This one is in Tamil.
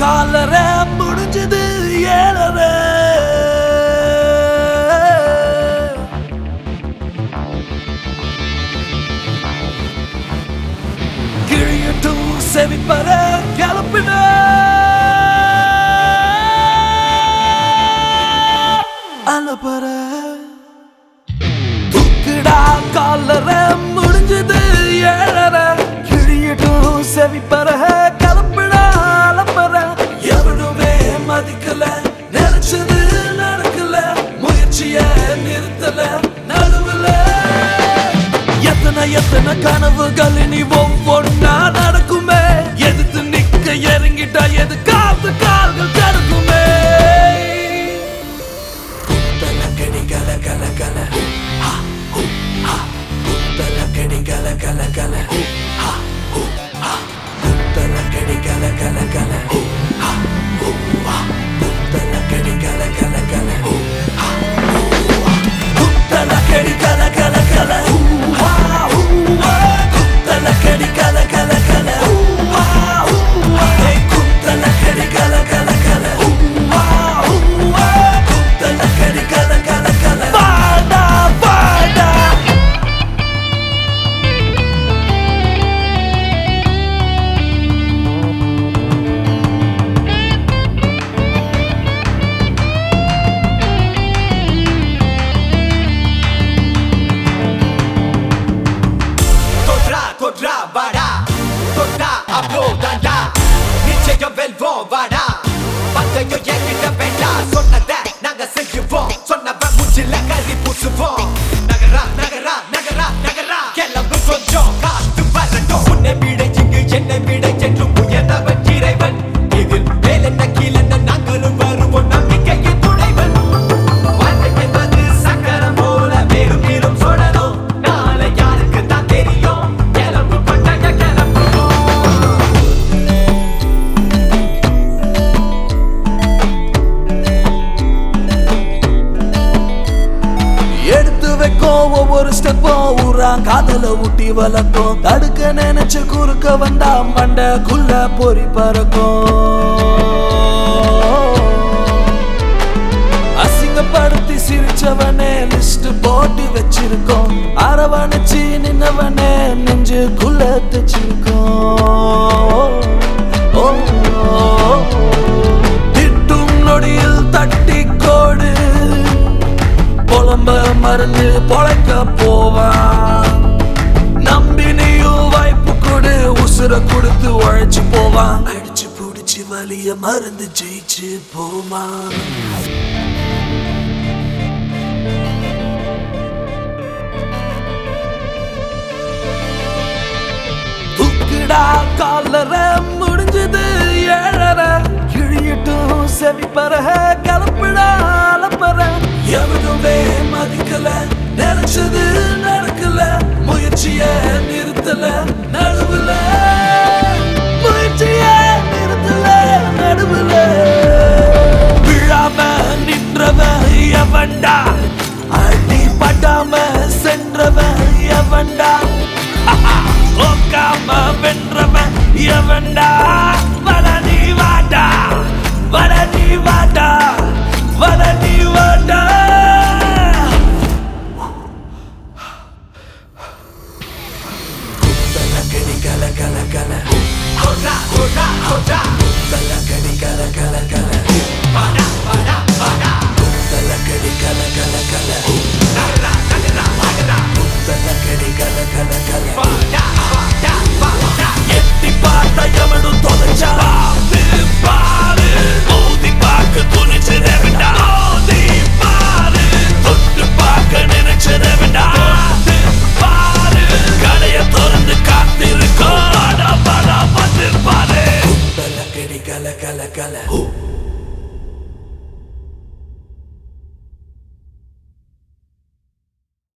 காலர முடிஞ்சது ஏழரை கிழியட்டும் செவிப்பற கிளப்பின அலப்பற தூக்குடா காலர முடிஞ்சது ஏழற கிழியட்டும் செவிப்பற கிளப்பிடா அலப்பற எவனுமே மதிக்கல நினைச்சது நடக்கல முயற்சிய நிறுத்தல நடுவுல எத்தனை எத்தனை கனவுகள் இனி ஒவ்வொன்னா நடக்குமே எதிர்த்து நிக்க இறங்கிட்டா எது காத்து கால்கள் தடுக்குமே குத்தலக்கடி கல கல கல ஹா, ஹூ, ஹா. குத்தலக்கடி கல கல கல ஹா, ஹூ, ஹா. குத்தலக்கடி கல கல கல ஹா, ஹூ, ஹா. குத்தலக்கடி கல கல கல ஹா, ஹூ, ஹா. குத்தலக்கடி கல கல கல ஹூ, ஹா, ஹூ, ஹா. குத்தலக்கடி கல கல கல ஹூ, ஹா, ஹூ, ஹா. ஏய், குத்தலக்கடி கல கல கல ஹூ, ஹா, ஹூ, ஹா. குத்தலக்கடி கல கல கல வாடா வாடா தொற்றா தொற்றா வாடா தொட்டா அப்ளோ தாண்டா நிச்சயம் வெல்வோம் வாடா பந்தயம் என்கிட்ட வேண்டாம் சொன்னத நாங்க செய்வோம் சொன்னவன் மூச்சில கறி பூசுவோம் நகரா நகரா நகரா நகரா கிளம்பு கொஞ்சம் காத்து வரட்டும் உன்னை விட இங்கு என்னை விட என்றும் உயர்ந்தவன் இறைவன் இதில் மேலென்ன கீழென்ன நாங்களும் வருவோம் நம்பிக்கையின் துணைவன் வாழ்க்கை என்பது சக்கரம் போல மேலும் கீழும் சுழலும் நாளை யாருக்கு தான் தெரியும் கிளம்பு பட்டய கிளம்புவோம் எடுத்து வைக்கும் ஒவ்வொரு ஸ்டெப்பும் ஊரா காதல ஊட்டி வளர்க்கும் தடுக்க நினைச்சு குறுக்க வந்தா மண்டக்குள்ள பொறி பறக்கும் அசிங்கப்படுத்தி சிரிச்சவனே லிஸ்ட் போட்டு வச்சிருக்கோம் அரவணைச்சு நின்னவனே நெஞ்சுக்குள்ள தச்சிருக்கோம் ஓ, ஓ, திட்டும் நொடியில் தட்டி கோடு புலம்ப மறந்து பொழைக்க போவான் நம்பினியும் வாய்ப்பு கொடு உசுர கொடுத்து உழைச்சு போவான் அடிச்சு புடிச்சு வலிய மறந்து ஜெயிச்சு போவான் தூக்குடா காலர முடிஞ்சது ஏழர கிழியட்டும் செவிப்பற கலப்பிடா அலப்பற எவனுமே மதிக்கல நினைச்சது நடக்கல முயற்சிய நிறுத்தல நடுவுல முயற்சிய நிறுத்தல நடுவுல விழாம நின்றவன் எவன்டா அடி படாம சென்றவன் எவன்டா ஓக்காம வென்றவன் எவன்டா வட நீ வாடா வட நீ வாடா வட